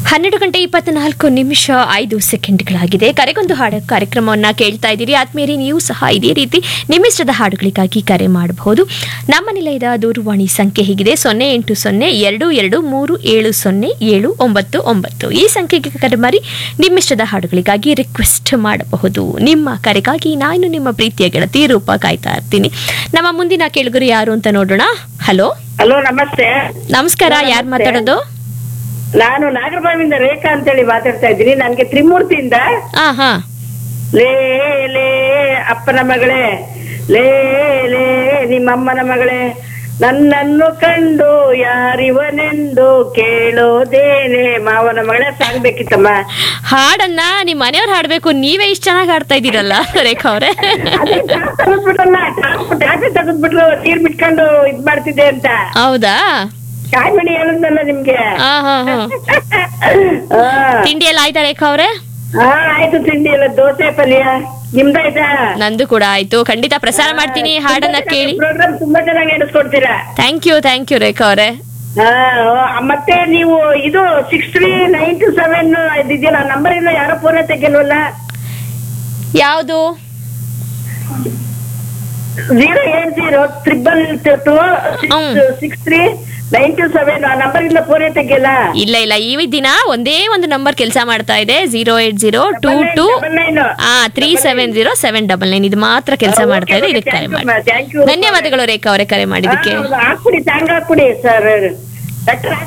ಹನ್ನೆರಡು ಗಂಟೆ ಇಪ್ಪತ್ನಾಲ್ಕು ನಿಮಿಷ ಐದು ಸೆಕೆಂಡ್ಗಳಾಗಿದೆ ಕರೆಗೊಂದು ಹಾಡು ಕಾರ್ಯಕ್ರಮವನ್ನು ಕೇಳ್ತಾ ಇದ್ದೀರಿ ಆದ್ಮೇಲೆ ನೀವು ಸಹ ಇದೇ ರೀತಿ ನಿಮ್ಮಿಷ್ಟದ ಹಾಡುಗಳಿಗಾಗಿ ಕರೆ ಮಾಡಬಹುದು ನಮ್ಮ ನಿಲಯದ ದೂರವಾಣಿ ಸಂಖ್ಯೆ ಹೀಗಿದೆ ಸೊನ್ನೆ ಎಂಟು ಸೊನ್ನೆ ಎರಡು ಎರಡು ಮೂರು ಏಳು ಸೊನ್ನೆ ಏಳು ಒಂಬತ್ತು ಒಂಬತ್ತು ಈ ಸಂಖ್ಯೆಗೆ ಕರೆ ಮಾಡಿ ನಿಮ್ಮಿಷ್ಟದ ಹಾಡುಗಳಿಗಾಗಿ ರಿಕ್ವೆಸ್ಟ್ ಮಾಡಬಹುದು ನಿಮ್ಮ ಕರೆಗಾಗಿ ನಾನು ನಿಮ್ಮ ಪ್ರೀತಿಯ ಗೆಳತಿ ರೂಪ ಕಾಯ್ತಾ ಇರ್ತೀನಿ ನಮ್ಮ ಮುಂದಿನ ಕೇಳುಗರು ಯಾರು ಅಂತ ನೋಡೋಣ ಹಲೋ ಹಲೋ ನಮಸ್ತೆ ನಮಸ್ಕಾರ ಯಾರು ಮಾತಾಡೋದು ನಾನು ನಾಗರಬಾವಿಯಿಂದ ರೇಖಾ ಅಂತೇಳಿ ಮಾತಾಡ್ತಾ ಇದ್ದೀನಿ ನನ್ಗೆ ತ್ರಿಮೂರ್ತಿಯಿಂದ ಹಾ ಹಾ ಲೇ ಲೇ ಅಪ್ಪನ ಮಗಳೇ ಲೇ ಲೇ ನಿಮ್ಮಮ್ಮನ ಮಗಳೇ ನನ್ನನ್ನು ಕಂಡು ಯಾರಿವನೆಂದು ಕೇಳೋದೇನೆ ಮಾವನ ಮಗಳೇ ಸಾಗ್ಬೇಕಿತ್ತಮ್ಮ ಹಾಡನ್ನ ನಿಮ್ ಮನೆಯವ್ರು ಹಾಡ್ಬೇಕು ನೀವೇ ಇಷ್ಟ ಚೆನ್ನಾಗಿ ಹಾಡ್ತಾ ಇದ್ದೀರಲ್ಲ ರೇಖಾ ಅವ್ರೆ ಅದೇ ಟ್ಯಾಪ್ ತೆಗೆದ್ಬಿಟ್ರಲ್ಲ ಟ್ಯಾಪ್ ತೆಗೆದ್ಬಿಟ್ರು ನೀರ್ ಬಿಟ್ಕೊಂಡು ಇದ್ ಮಾಡ್ತಿದ್ದೆ ಅಂತ ಹೌದಾ ಕಾಯ್ಮಣಿ ಹೇಳಿದ್ನಲ್ಲ ನಿಮ್ಗೆ ಹಾ ಹಾ ಹಾ ಹಾ. ತಿಂಡಿ ಎಲ್ಲ ಆಯ್ತಾ ರೇಖಾ ಅವ್ರೆ ಹಾ ಆಯ್ತು ತಿಂಡಿ ಎಲ್ಲ ದೋಸೆ ಪಲ್ಯ ನಿಮ್ದಾಯ್ತಾ ನಂದು ಕೂಡ ಆಯ್ತು ಖಂಡಿತ ಪ್ರಸಾರ ಮಾಡ್ತೀನಿ ಹಾಡನ್ನ ಕೇಳಿ ಪ್ರೋಗ್ರಾಮ್ ತುಂಬಾ ಚೆನ್ನಾಗಿ ನಡೆಸ್ಕೊಡ್ತೀರಾ thank you thank you Rekha ಅವ್ರೆ ಹಾ, ಆ, ಮತ್ತೆ ನೀವು ಇದು six three nine two seven ಇದೆಯಲ್ಲ ನಂಬರ್ ಇಂದ ಯಾರೋ ಫೋನ್ ತೆಗಿಲ್ವಲ್ಲ ಯಾವುದು zero eight zero triple two ಹ್ಮ್. Six three nine two seven ಆ ನಂಬರ್ ಇಂದ ಫೋನ್ ತೆಗಿಯಲ್ಲ ಇಲ್ಲ ಇಲ್ಲ ಈ ದಿನ ಒಂದೇ ಒಂದು ನಂಬರ್ ಕೆಲಸ ಮಾಡ್ತಾ ಇದೆ zero eight zero two two double nine ಆ three seven zero seven double nine ಇದು ಮಾತ್ರ ಕೆಲಸ Okay, ಮಾಡ್ತಾ ಇದೆ okay, ಇದಕ್ಕೆ ಕರೆ thank you, ಮಾಡಿ ma'am. Thank you. ಧನ್ಯವಾದಗಳು ರೇಖಾ ಅವರೇ ಕರೆ ಮಾಡಿದ್ದಕ್ಕೆ ಹಾಕ್ಬಿಡಿ ಸಾಂಗ್ ಹಾಕ್ಬಿಡಿ ಸರ್